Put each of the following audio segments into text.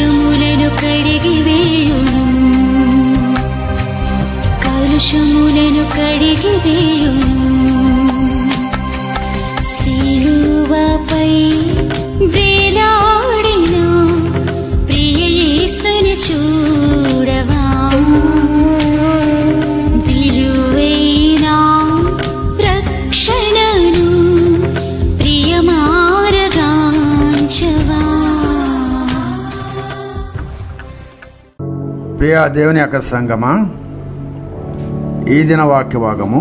కలుషములను కడిగి వేయును కలుషములను కడిగి వేయును సిలువపై వేలాడిన ప్రియ యేసుని చూడవా విలువైన రక్షణను ప్రియమారగాంచవా ప్రియ దేవుని యొక్క సంగమా ఈ దిన వాక్య భాగము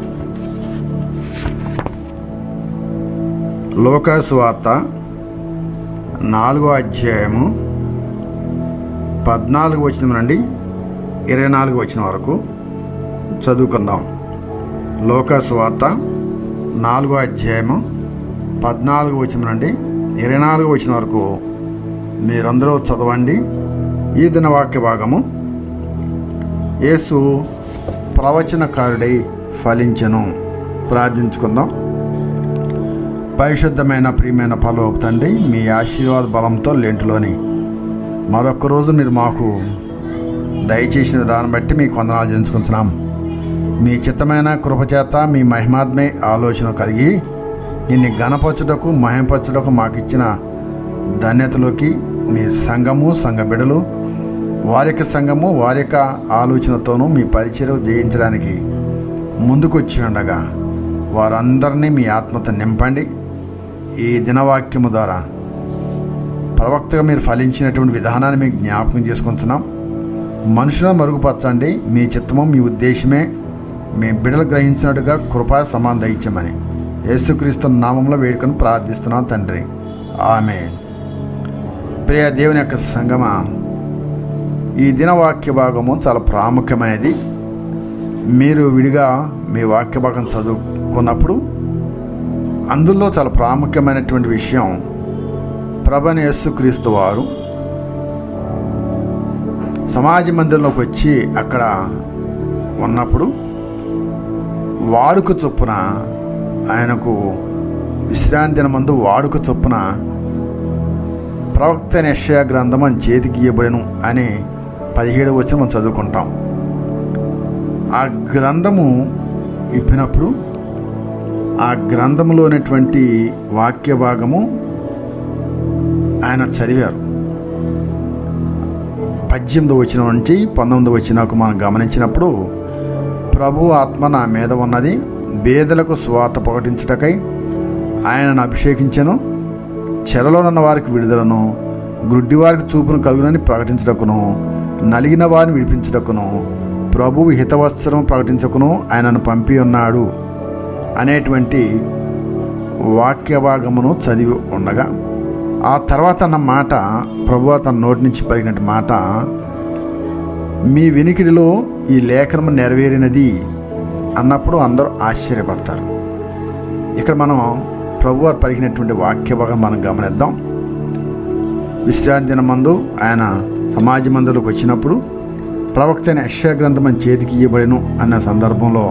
లోకాసు వార్త నాలుగో అధ్యాయము పద్నాలుగు వచ్చిన నుండి ఇరవై నాలుగు వచ్చిన వరకు చదువుకుందాం లోకాసు వార్త నాలుగో అధ్యాయము పద్నాలుగు వచ్చిన నుండి ఇరవై నాలుగు వచ్చిన వరకు మీరందరూ చదవండి ఈ దిన వాక్య భాగము యేసు ప్రవచనకారుడై ఫలించెను ప్రార్థించుకుందాం పరిశుద్ధమైన ప్రియమైన పరలోక తండ్రి మీ ఆశీర్వాద బలంతో లెంటులోని మరొక రోజు మీరు మాకు దయచేసిన దాన్ని బట్టి మీకు వందనాలు చెంచుకుంటున్నాం మీ చిత్తమైన కృపచేత మీ మహిమాత్మే ఆలోచన కలిగి నిన్ను గణపరచుటకు మహింపరచుటకు మాకు ఇచ్చిన ధన్యతలోకి మీ సంఘము సంఘ బిడలు వారి యొక్క సంఘము వారి యొక్క ఆలోచనతోనూ మీ పరిచయం జయించడానికి ముందుకొచ్చి ఉండగా వారందరినీ మీ ఆత్మతో నింపండి ఈ దినవాక్యము ద్వారా ప్రవక్తగా మీరు ఫలించినటువంటి విధానాన్ని మీకు జ్ఞాపకం చేసుకుంటున్నాం మనుషులను మరుగుపరచండి మీ చిత్తము మీ ఉద్దేశమే మీ బిడలు గ్రహించినట్టుగా కృపా సమాన దయచమని యేసుక్రీస్తు నామంలో వేడుకొని ప్రార్థిస్తున్నాం తండ్రి ఆమె ప్రియ దేవుని యొక్క సంగమా ఈ దిన వాక్య భాగము చాలా ప్రాముఖ్యమైనది మీరు విడిగా మీ వాక్య భాగం చదువుకున్నప్పుడు అందులో చాలా ప్రాముఖ్యమైనటువంటి విషయం ప్రభని యేసుక్రీస్తు వారు సమాజ మందిరంలోకి వచ్చి అక్కడ ఉన్నప్పుడు వాడుక చొప్పున ఆయనకు విశ్రాంతి దినమందు వాడుక చొప్పున ప్రవక్త నిశ్చయ గ్రంథం అని చేతికి ఇవ్వబడను అని పదిహేడు వచ్చి మనం చదువుకుంటాం ఆ గ్రంథము ఇప్పినప్పుడు ఆ గ్రంథంలో ఉన్నటువంటి వాక్య భాగము ఆయన చదివారు పద్దెనిమిది వచ్చిన నుంచి పంతొమ్మిది వచ్చినాకు మనం గమనించినప్పుడు ప్రభు ఆత్మ నా మీద ఉన్నది బేదలకు స్వాత ప్రకటించుటకై ఆయనను అభిషేకించను చెరలోనున్న వారికి విడుదలను గుడ్డి వారికి చూపును కలుగునని ప్రకటించుటకును నలిగిన వారిని విడిపించుటకును ప్రభువు హితవత్సరం ప్రకటించకును ఆయనను పంపి ఉన్నాడు అనేటువంటి వాక్య భాగమును చదివి ఉండగా ఆ తర్వాత అన్న మాట ప్రభు తన నోటి నుంచి పలిగినట్టు మాట మీ వినికిడిలో ఈ లేఖనము నెరవేరినది అన్నప్పుడు అందరూ ఆశ్చర్యపడతారు ఇక్కడ మనం ప్రభు వారు పలికినటువంటి వాక్య భాగం మనం గమనిద్దాం విశ్రాంతి దినమందు ఆయన సమాజ మందులకు వచ్చినప్పుడు ప్రవక్త అయిన యశ్యా గ్రంథం అని చేతికి ఇవ్వబడిను అన్న సందర్భంలో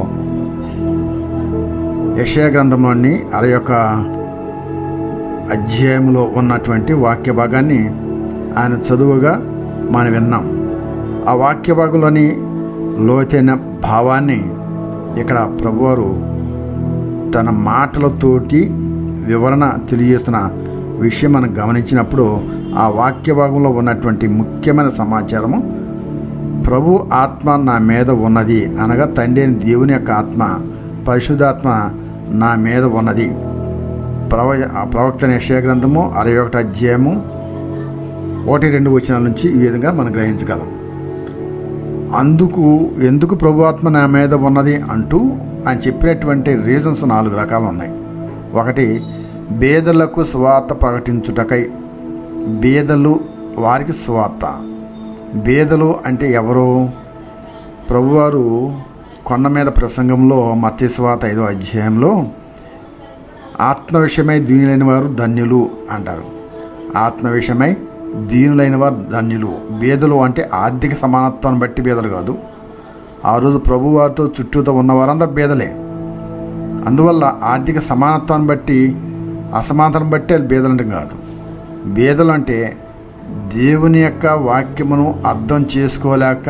యశ్యా గ్రంథంలోని అర యొక్క అధ్యాయంలో ఉన్నటువంటి వాక్య భాగాన్ని ఆయన చదువుగా మనం విన్నాం ఆ వాక్య భాగంలోని లోతైన భావాన్ని ఇక్కడ ప్రభువారు తన మాటలతోటి వివరణ తెలియజేస్తున్న విషయం మనం గమనించినప్పుడు ఆ వాక్య భాగంలో ఉన్నటువంటి ముఖ్యమైన సమాచారము ప్రభు ఆత్మ నా మీద ఉన్నది అనగా తండ్రి అయిన దేవుని యొక్క ఆత్మ పరిశుద్ధాత్మ నా మీద ఉన్నది ప్రవ ప్రవక్త నిశ్చయ గ్రంథము అరవై ఒకటి అధ్యాయము ఒకటి రెండు వచనాల నుంచి ఈ విధంగా మనం గ్రహించగలం అందుకు ఎందుకు ప్రభు ఆత్మ నా మీద ఉన్నది అంటూ ఆయన చెప్పినటువంటి రీజన్స్ నాలుగు రకాలు ఉన్నాయి ఒకటి బేదలకు స్వార్థ ప్రకటించుటకై బేదలు వారికి స్వార్థ బేదలు అంటే ఎవరు ప్రభువారు కొండ మీద ప్రసంగంలో మత్య స్వాత ఐదో అధ్యాయంలో ఆత్మ విషయమై దీనులైన వారు ధన్యులు అంటారు ఆత్మ విషయమై దీనులైన వారు ధన్యులు బేదలు అంటే ఆర్థిక సమానత్వాన్ని బట్టి బేదలు కాదు ఆ రోజు ప్రభువారితో చుట్టూతో ఉన్న వారందరూ బేదలే అందువల్ల ఆర్థిక సమానత్వాన్ని బట్టి అసమానతను బట్టి వాళ్ళు బేదలు అంటే కాదు బేదలు అంటే దేవుని యొక్క వాక్యమును అర్థం చేసుకోలేక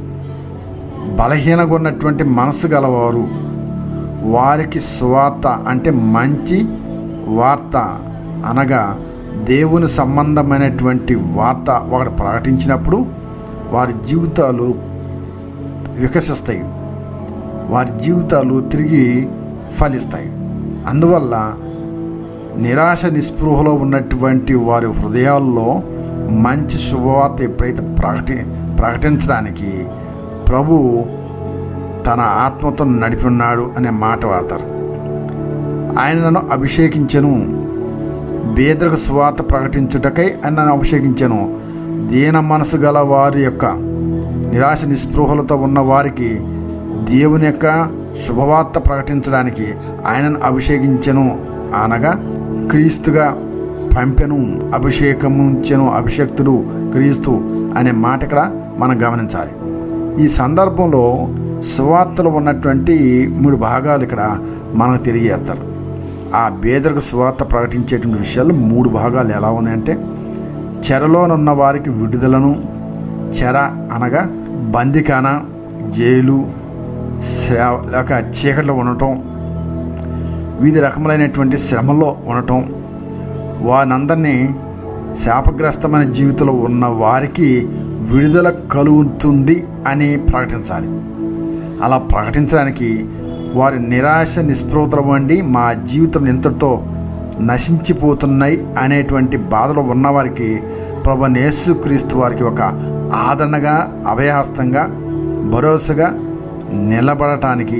బలహీనగా ఉన్నటువంటి మనసు గలవారు వారికి సువార్త అంటే మంచి వార్త అనగా దేవుని సంబంధమైనటువంటి వార్త ఒకటి ప్రకటించినప్పుడు వారి జీవితాలు వికసిస్తాయి వారి జీవితాలు తిరిగి ఫలిస్తాయి అందువల్ల నిరాశ నిస్పృహలో ఉన్నటువంటి వారి హృదయాల్లో మంచి శుభవార్త ఎప్పుడైతే ప్రకటి ప్రకటించడానికి ప్రభు తన ఆత్మతో నడిపి ఉన్నాడు అనే మాట వాడతారు ఆయన నన్ను అభిషేకించను బేదరకు సువార్త ప్రకటించుటకై ఆయన నన్ను అభిషేకించను దీన మనసు గల వారి యొక్క నిరాశ నిస్పృహలతో ఉన్న వారికి దేవుని యొక్క శుభవార్త ప్రకటించడానికి ఆయనను అభిషేకించను అనగా క్రీస్తుగా పంపెను అభిషేకముంచెను అభిషక్తుడు క్రీస్తు అనే మాట ఇక్కడ మనం గమనించాలి ఈ సందర్భంలో సువార్తలో ఉన్నటువంటి మూడు భాగాలు ఇక్కడ మనకు తెలియజేస్తారు ఆ బేదరకు సువార్త ప్రకటించేటువంటి విషయాలు మూడు భాగాలు ఎలా ఉన్నాయంటే చెరలోనున్న వారికి విడుదలను చెర అనగా బందికాన జైలు శ్ర లేక చీకట్లో ఉండటం వివిధ రకములైనటువంటి శ్రమలో ఉండటం వారందరినీ శాపగ్రస్తమైన జీవితంలో ఉన్న వారికి విడుదల కలుగుతుంది అని ప్రకటించాలి అలా ప్రకటించడానికి వారి నిరాశ నిస్పృహతలు వండి మా జీవితం ఎంతటితో నశించిపోతున్నాయి అనేటువంటి బాధలో ఉన్నవారికి ప్రభు యేసుక్రీస్తు వారికి ఒక ఆదరణగా అభయహస్తంగా భరోసాగా నిలబడటానికి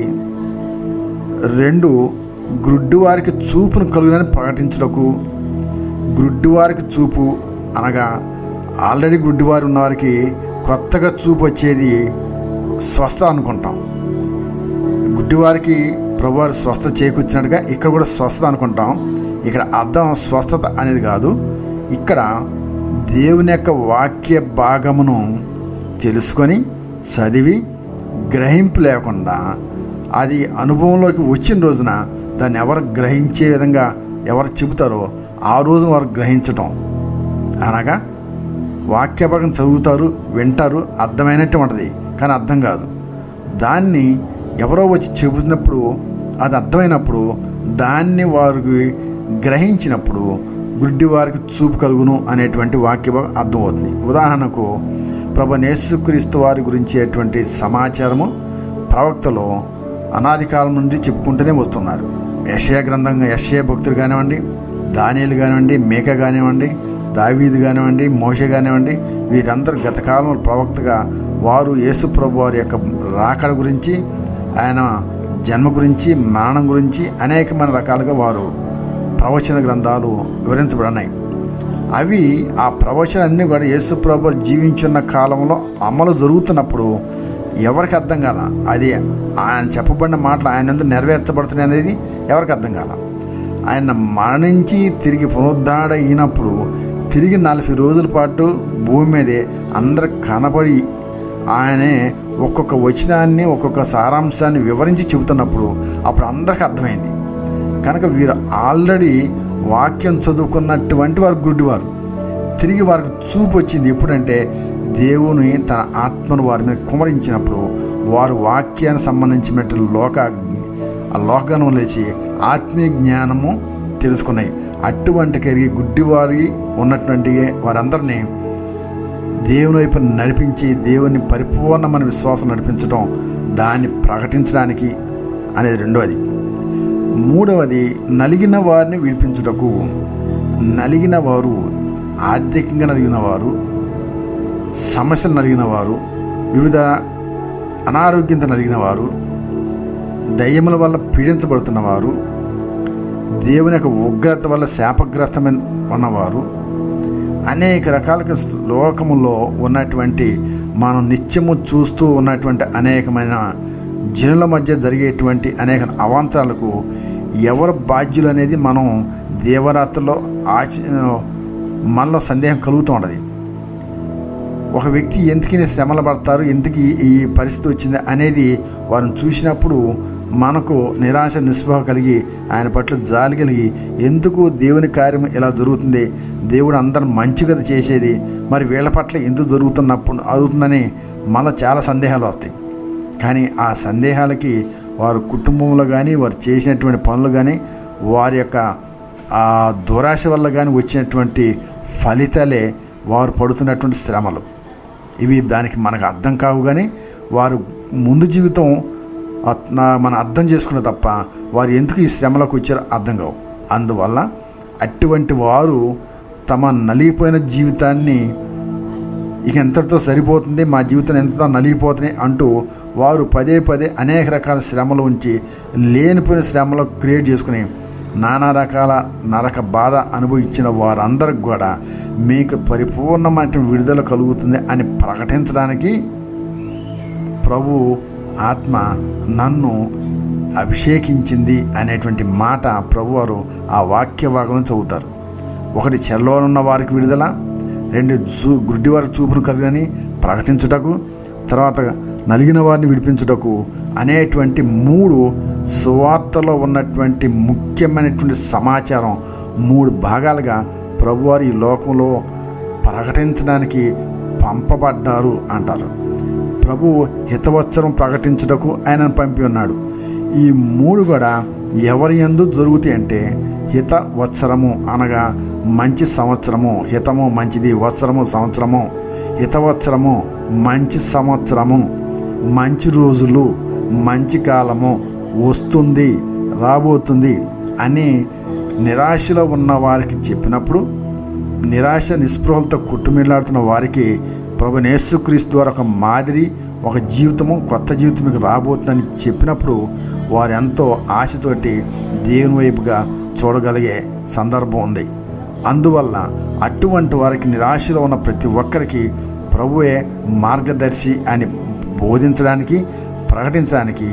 రెండు గ్రుడ్డు వారికి చూపును కలుగునని ప్రకటించుటకు గ్రుడ్డివారికి చూపు అనగా ఆల్రెడీ గుడ్డివారు ఉన్నవారికి కొత్తగా చూపు వచ్చేది స్వస్థ అనుకుంటాం గుడ్డివారికి ప్రభువారు స్వస్థ చేకూర్చినట్టుగా ఇక్కడ కూడా స్వస్థత అనుకుంటాం ఇక్కడ అర్థం స్వస్థత అనేది కాదు ఇక్కడ దేవుని యొక్క వాక్య భాగమును తెలుసుకొని చదివి గ్రహింపు లేకుండా అది అనుభవంలోకి వచ్చిన రోజున దాన్ని ఎవరు గ్రహించే విధంగా ఎవరు చెబుతారో ఆ రోజు వారు గ్రహించటం అనగా వాక్య భాగం చదువుతారు వింటారు అర్థమైనట్టు ఉంటుంది కానీ అర్థం కాదు దాన్ని ఎవరో వచ్చి చెబుతున్నప్పుడు అది అర్థమైనప్పుడు దాన్ని వారికి గ్రహించినప్పుడు గుడ్డి వారికి చూపు కలుగును అనేటువంటి వాక్య భాగం అర్థమవుతుంది ఉదాహరణకు ప్రభు యేసుక్రీస్తు వారి గురించేటువంటి సమాచారము ప్రవక్తలో అనాది కాలం నుండి చెప్పుకుంటూనే వస్తున్నారు యషయ గ్రంథంగా యషయ భక్తులు కానివ్వండి దానియలు కానివ్వండి మేక కానివ్వండి దావీదు కానివ్వండి మోషే కానివ్వండి వీరందరూ గత కాలంలో ప్రవక్తగా వారు యేసు ప్రభు వారి యొక్క రాకడ గురించి ఆయన జన్మ గురించి మరణం గురించి అనేకమైన రకాలుగా వారు ప్రవచన గ్రంథాలు వివరించబడినాయి అవి ఆ ప్రవచనాన్ని కూడా యేసు ప్రభు జీవించున్న కాలంలో అమలు జరుగుతున్నప్పుడు ఎవరికి అర్థం కాల అది ఆయన చెప్పబడిన మాటలు ఆయన ఎందుకు నెరవేర్చబడుతున్నాయి అనేది ఎవరికి అర్థం కాల ఆయన మరణించి తిరిగి పునరుద్ధరణ అయినప్పుడు తిరిగి నలభై రోజుల పాటు భూమి మీదే అందరు కనబడి ఆయనే ఒక్కొక్క వచనాన్ని ఒక్కొక్క సారాంశాన్ని వివరించి చెబుతున్నప్పుడు అప్పుడు అందరికి అర్థమైంది కనుక వీరు ఆల్రెడీ వాక్యం చదువుకున్నటువంటి వారు గుడ్డివారు తిరిగి వారికి చూపు వచ్చింది ఎప్పుడంటే దేవుని తన ఆత్మను వారి మీద కుమరించినప్పుడు వారు వాక్యానికి సంబంధించినటువంటి లోక ఆ లోకగణం లేచి ఆత్మీయ జ్ఞానము తెలుసుకున్నాయి అటువంటి కలిగి గుడ్డివారి ఉన్నటువంటి వారందరినీ దేవుని వైపు నడిపించి దేవుని పరిపూర్ణమైన విశ్వాసం నడిపించడం దాన్ని ప్రకటించడానికి అనేది రెండవది మూడవది నలిగిన వారిని విడిపించుటకు నలిగిన వారు ఆర్థికంగా నలిగిన వారు సమస్యలు నలిగిన వారు వివిధ అనారోగ్యంతో నలిగిన వారు దయ్యముల వల్ల పీడించబడుతున్న వారు దేవుని యొక్క ఉగ్రత వల్ల శాపగ్రస్తమైన ఉన్నవారు అనేక రకాలుగా లోకములో ఉన్నటువంటి మనం నిత్యము చూస్తూ ఉన్నటువంటి అనేకమైన జనుల మధ్య జరిగేటువంటి అనేక అవాంతరాలకు ఎవరు బాధ్యులు అనేది మనం దేవరాత్రిలో ఆచ మనలో సందేహం కలుగుతూ ఉండదు ఒక వ్యక్తి ఎందుకు శ్రమలు పడతారు ఎందుకు ఈ- ఈ పరిస్థితి వచ్చింది అనేది వారిని చూసినప్పుడు మనకు నిరాశ నిస్పృహ కలిగి ఆయన పట్ల జాలి కలిగి ఎందుకు దేవుని కార్యం ఇలా జరుగుతుంది దేవుడు అందరు మంచి కదా చేసేది మరి వీళ్ళ పట్ల ఎందుకు జరుగుతున్నప్పుడు అవుతుందని మళ్ళీ చాలా సందేహాలు వస్తాయి కానీ ఆ సందేహాలకి వారు కుటుంబంలో కానీ వారు చేసినటువంటి పనులు కానీ వారి యొక్క ఆ దురాశ వల్ల కానీ వచ్చినటువంటి ఫలితాలే వారు పడుతున్నటువంటి శ్రమలు ఇవి దానికి మనకు అర్థం కావు కానీ వారు ముందు జీవితం అత్- నా- మనం అర్థం చేసుకున్న తప్ప వారు ఎందుకు ఈ శ్రమలకు వచ్చారో అర్థం కావు అందువల్ల అటువంటి వారు తమ నలిగిపోయిన జీవితాన్ని ఇక ఎంతటితో సరిపోతుంది మా జీవితం ఎంతతో నలిగిపోతుంది అంటూ వారు పదే పదే అనేక రకాల శ్రమలు ఉంచి లేనిపోయిన శ్రమలు క్రియేట్ చేసుకుని నానా రకాల నరక బాధ అనుభవించిన వారందరికి కూడా మీకు పరిపూర్ణమైన విడుదల కలుగుతుంది అని ప్రకటించడానికి ప్రభు ఆత్మ నన్ను అభిషేకించింది అనేటువంటి మాట ప్రభువారు ఆ వాక్య భాగం చదువుతారు ఒకటి చెరలోనున్న వారికి విడుదల రెండు చూ గుడ్డి వారి చూపును కలిగని ప్రకటించుటకు తర్వాత నలిగిన వారిని విడిపించుటకు అనేటువంటి మూడు సువార్తలో ఉన్నటువంటి ముఖ్యమైనటువంటి సమాచారం మూడు భాగాలుగా ప్రభువారు ఈ లోకంలో ప్రకటించడానికి పంపబడ్డారు అంటారు ప్రభు హితవత్సరం ప్రకటించుటకు ఆయనను పంపి ఉన్నాడు ఈ మూడు కూడా ఎవరి ఎందు జరుగుతాయి అంటే హిత వత్సరము అనగా మంచి సంవత్సరము హితము మంచిది వత్సరము సంవత్సరము హితవత్సరము మంచి సంవత్సరము మంచి రోజులు మంచి కాలము వస్తుంది రాబోతుంది అని నిరాశలో ఉన్న వారికి చెప్పినప్పుడు నిరాశ నిస్పృహలతో కుట్టుమిల్లాడుతున్న వారికి ప్రభు యేసుక్రీస్తు ద్వారా ఒక మాదిరి ఒక జీవితము కొత్త జీవితం మీకు రాబోతుందని చెప్పినప్పుడు వారు ఎంతో ఆశతోటి దేవుని వైపుగా చూడగలిగే సందర్భం ఉంది అందువల్ల అటువంటి వారికి నిరాశలో ఉన్న ప్రతి ఒక్కరికి ప్రభువే మార్గదర్శి అని బోధించడానికి ప్రకటించడానికి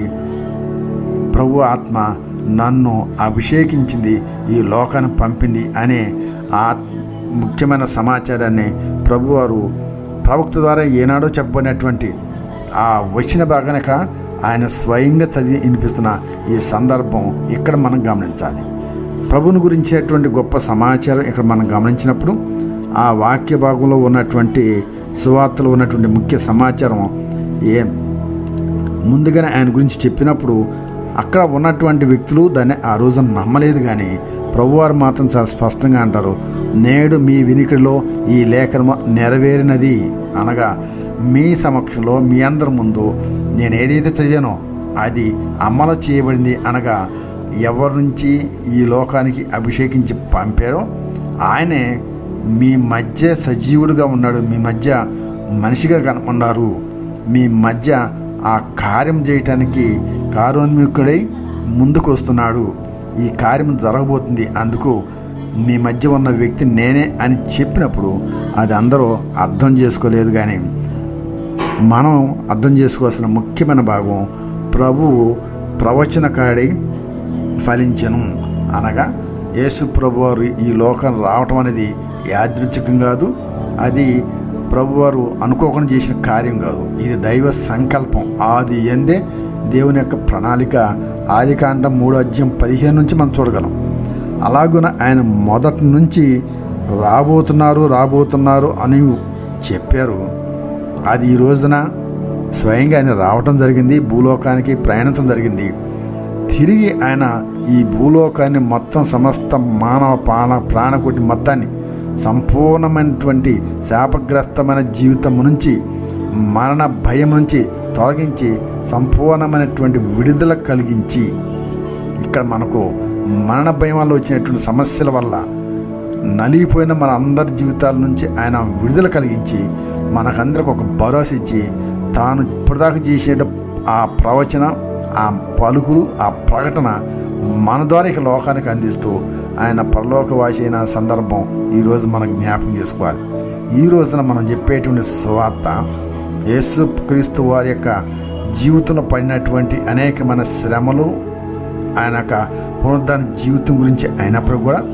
ప్రభు ఆత్మ నన్ను అభిషేకించింది ఈ లోకాన్ని పంపింది అనే ఆ ముఖ్యమైన సమాచారాన్ని ప్రభువారు ప్రవక్త ద్వారా ఏనాడో చెప్పబడినటువంటి ఆ వచ్చిన భాగాన్ని ఇక్కడ ఆయన స్వయంగా చదివి వినిపిస్తున్న ఈ సందర్భం ఇక్కడ మనం గమనించాలి ప్రభుని గురించినటువంటి గొప్ప సమాచారం ఇక్కడ మనం గమనించినప్పుడు ఆ వాక్య భాగంలో ఉన్నటువంటి సువార్తలో ఉన్నటువంటి ముఖ్య సమాచారం ఏ ముందుగానే ఆయన గురించి చెప్పినప్పుడు అక్కడ ఉన్నటువంటి వ్యక్తులు దాన్ని ఆ రోజున నమ్మలేదు కానీ ప్రభువారు మాత్రం చాలా స్పష్టంగా అంటారు నేడు మీ వినికిడిలో ఈ లేఖనము నెరవేరినది అనగా మీ సమక్షంలో మీ అందరి ముందు నేను ఏదైతే చదివానో అది అమలు చేయబడింది అనగా ఎవరి నుంచి ఈ లోకానికి అభిషేకించి పంపారో ఆయనే మీ మధ్య సజీవుడిగా ఉన్నాడు మీ మధ్య మనిషిగా కనున్నారు మీ మధ్య ఆ కార్యం చేయటానికి కారోన్ముఖుడై ముందుకు వస్తున్నాడు ఈ కార్యం జరగబోతుంది అందుకు మీ మధ్య ఉన్న వ్యక్తి నేనే అని చెప్పినప్పుడు అది అందరూ అర్థం చేసుకోలేదు కానీ మనం అర్థం చేసుకోవాల్సిన ముఖ్యమైన భాగం ప్రభువు ప్రవచనకాడి ఫలించను అనగా యేసు ప్రభువారు ఈ లోకం రావటం అనేది యాదృచ్ఛికం కాదు అది ప్రభువారు అనుకోకుండా చేసిన కార్యం కాదు ఇది దైవ సంకల్పం ఆది ఎందే దేవుని యొక్క ప్రణాళిక ఆది కాండం మూడో అధ్యాయం పదిహేను నుంచి మనం చూడగలం అలాగున ఆయన మొదటి నుంచి రాబోతున్నారు రాబోతున్నారు అని చెప్పారు అది ఈ రోజున స్వయంగా ఆయన రావటం జరిగింది భూలోకానికి ప్రయాణించడం జరిగింది తిరిగి ఆయన ఈ భూలోకాన్ని మొత్తం సమస్త మానవ ప్రాణ ప్రాణకోటి మొత్తాన్ని సంపూర్ణమైనటువంటి శాపగ్రస్తమైన జీవితం నుంచి మరణ భయం నుంచి తొలగించి సంపూర్ణమైనటువంటి విడుదల కలిగించి ఇక్కడ మనకు మరణ భయం వల్ల వచ్చినటువంటి సమస్యల వల్ల నలిగిపోయిన మన అందరి జీవితాల నుంచి ఆయన విడుదల కలిగించి మనకందరికి ఒక భరోసా ఇచ్చి తాను ఇప్పటిదాకా చేసే ఆ ప్రవచన ఆ పలుకులు ఆ ప్రకటన మన ద్వారా ఇక లోకానికి అందిస్తూ ఆయన పరలోకవాసి అయిన సందర్భం ఈరోజు మనం జ్ఞాపకం చేసుకోవాలి ఈ రోజున మనం చెప్పేటువంటి సువార్త యేసు క్రీస్తు వారి యొక్క జీవితంలో పడినటువంటి అనేకమైన శ్రమలు ఆయన యొక్క పునరుద్ధాన జీవితం గురించి అయినప్పుడు కూడా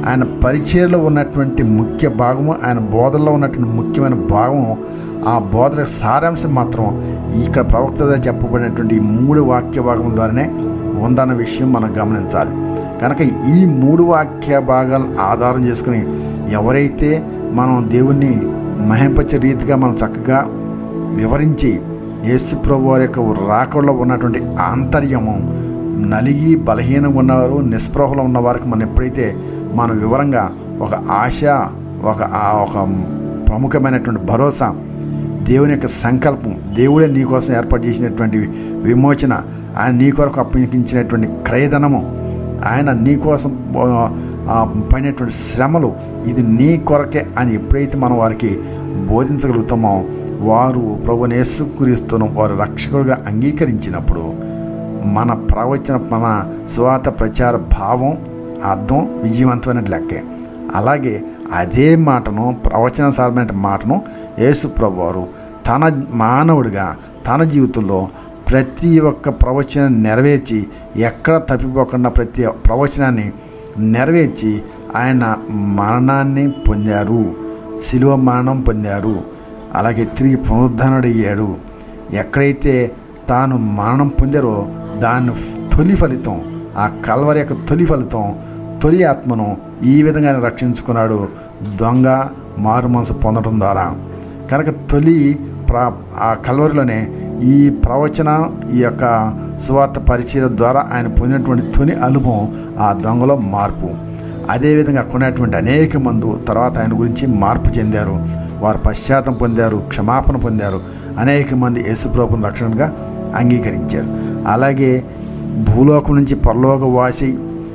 ఆయన పరిచయలో ఉన్నటువంటి ముఖ్య భాగము ఆయన బోధనలో ఉన్నటువంటి ముఖ్యమైన భాగం ఆ బోధన సారాంశం మాత్రం ఇక్కడ ప్రవక్తగా చెప్పబడినటువంటి ఈ మూడు వాక్య భాగముల ద్వారానే ఉందన్న విషయం మనం గమనించాలి కనుక ఈ మూడు వాక్య భాగాలను ఆధారం చేసుకుని ఎవరైతే మనం దేవుణ్ణి మహింపచ్చే రీతిగా మనం చక్కగా వివరించి యేసు ప్రభు వారి యొక్క రాకడలో ఉన్నటువంటి ఆంతర్యము నలిగి బలహీనంగా ఉన్నవారు నిస్పృహలో ఉన్న వారికి మనం ఎప్పుడైతే మనం వివరంగా ఒక ఆశ ఒక ఆ- ఒక ప్రముఖమైనటువంటి భరోసా దేవుని యొక్క సంకల్పం దేవుడే నీ కోసం ఏర్పాటు చేసినటువంటి విమోచన ఆయన నీ కొరకు అప్పగించినటువంటి క్రయధనము ఆయన నీ కోసం ఆ, ఆ, పడినటువంటి శ్రమలు ఇది నీ కొరకే అని ఎప్పుడైతే మనం వారికి బోధించగలుగుతామో వారు ప్రభుని యేసుక్రీస్తును వారు రక్షకుడిగా అంగీకరించినప్పుడు మన ప్రవచన మన స్వాత ప్రచార భావం అర్థం విజయవంతమైన లెక్కే అలాగే అదే మాటను ప్రవచనసారమైన మాటను యేసు ప్రభువారు తన మానవుడిగా తన జీవితంలో ప్రతి ఒక్క ప్రవచనం నెరవేర్చి ఎక్కడ తప్పిపోకుండా ప్రతి ప్రవచనాన్ని నెరవేర్చి ఆయన మరణాన్ని పొందారు శిలువ మరణం పొందారు అలాగే తిరిగి పునరుద్ధరణయ్యాడు ఎక్కడైతే తాను మరణం పొందారో దాని తొలి ఫలితం ఆ కల్వరి యొక్క తొలి ఫలితం తొలి ఆత్మను ఈ విధంగా ఆయన రక్షించుకున్నాడు దొంగ మారు మనసు పొందడం ద్వారా కనుక తొలి ప్ర ఆ కల్వరిలోనే ఈ ప్రవచన ఈ యొక్క సువార్త పరిచయం ద్వారా ఆయన పొందినటువంటి తొలి అనుభవం ఆ దొంగలో మార్పు అదేవిధంగా అక్కడ ఉన్నటువంటి అనేక మంది తర్వాత ఆయన గురించి మార్పు చెందారు వారు పశ్చాత్తం పొందారు క్షమాపణ పొందారు అనేక మంది యేసుప్రభుని రక్షణగా అంగీకరించారు అలాగే భూలోకం నుంచి పరలోక వాసి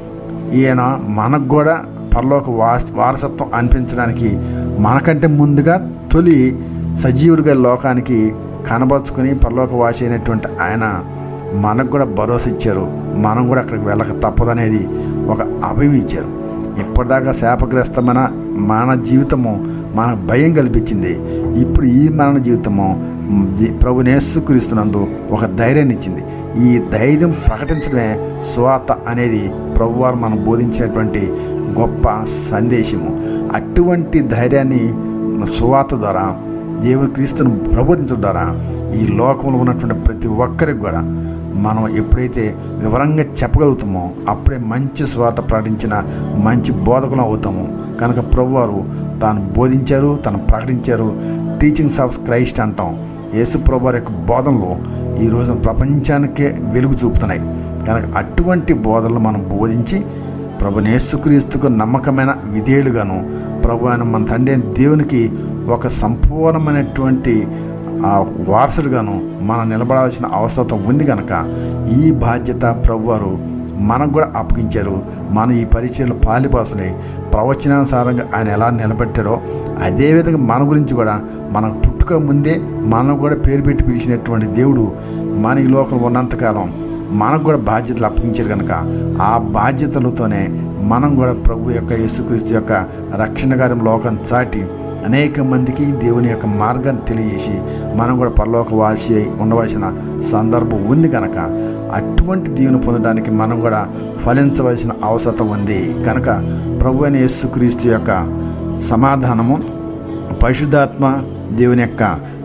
ఈయన మనకు కూడా పరలోక వా వారసత్వం అనిపించడానికి మనకంటే ముందుగా తొలి సజీవుడిగా లోకానికి కనబరుచుకుని పరలోక వాసి అయినటువంటి ఆయన మనకు కూడా భరోసా ఇచ్చారు మనం కూడా అక్కడికి వెళ్ళక తప్పదనేది ఒక అభయం ఇచ్చారు ఇప్పటిదాకా శాపగ్రస్తమైన మన జీవితము మన భయం కల్పించింది ఇప్పుడు ఈ మరణ జీవితము ది- ప్రభు నేసుక్రీస్తున్నందు ఒక ధైర్యాన్ని ఇచ్చింది ఈ ధైర్యం ప్రకటించడమే స్వాత అనేది ప్రభువారు మనం బోధించినటువంటి గొప్ప సందేశము అటువంటి ధైర్యాన్ని సువాత ద్వారా దేవుని క్రీస్తును ప్రబోధించడం ద్వారా ఈ లోకంలో ఉన్నటువంటి ప్రతి ఒక్కరికి కూడా మనం ఎప్పుడైతే వివరంగా చెప్పగలుగుతామో అప్పుడే మంచి స్వార్థ ప్రకటించిన మంచి బోధకులు అవుతాము కనుక ప్రభువారు తాను బోధించారు తను ప్రకటించారు టీచింగ్స్ ఆఫ్ క్రైస్ట్ అంటాం యేసు ప్రభు యొక్క బోధనలు ఈ రోజున ప్రపంచానికే వెలుగు చూపుతున్నాయి కనుక అటువంటి బోధనలు మనం బోధించి ప్రభు యేసుక్రీస్తుకు నమ్మకమైన విధేయులుగాను ప్రభు ఆయన మన తండ్రి అయిన దేవునికి ఒక సంపూర్ణమైనటువంటి ఆ వారసుడుగాను మనం నిలబడాల్సిన అవసరం ఉంది కనుక ఈ బాధ్యత ప్రభువారు మనకు కూడా అప్పగించారు మనం ఈ పరిచయలు పాలిపాసులై ప్రవచనానుసారంగా ఆయన ఎలా నిలబెట్టాడో అదేవిధంగా మన గురించి కూడా మనకు పుట్టుక ముందే మనం కూడా పేరు పెట్టి పిలిచినటువంటి దేవుడు మన ఈ లోకం ఉన్నంతకాలం మనకు కూడా బాధ్యతలు అప్పగించారు కనుక ఆ బాధ్యతలతోనే మనం కూడా ప్రభు యొక్క యేసుక్రీస్తు యొక్క రక్షణ కార్యం లోకం చాటి అనేక మందికి దేవుని యొక్క మార్గాన్ని తెలియజేసి మనం కూడా పరలోక వాసి అయి ఉండవలసిన సందర్భం ఉంది కనుక అటువంటి దీవెన పొందడానికి మనం కూడా ఫలించవలసిన అవసరం ఉంది కనుక ప్రభు అయిన యేసుక్రీస్తు యొక్క సమాధానము పరిశుద్ధాత్మ దేవుని యొక్క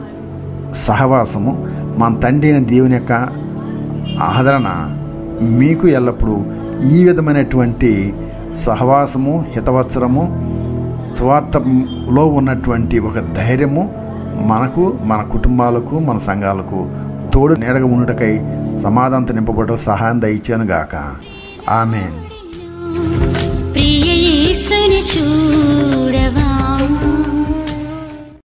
సహవాసము మన తండ్రి అయిన దేవుని యొక్క ఆదరణ మీకు ఎల్లప్పుడూ ఈ విధమైనటువంటి సహవాసము హితవత్సరము స్వార్థంలో ఉన్నటువంటి ఒక ధైర్యము మనకు మన కుటుంబాలకు మన సంఘాలకు తోడు నీడగా ఉండుటకై సమాధానంతో నింపబడటం సహాయం దయచాను గాక ఆమెన్ ప్రియ యేసుని చూడవా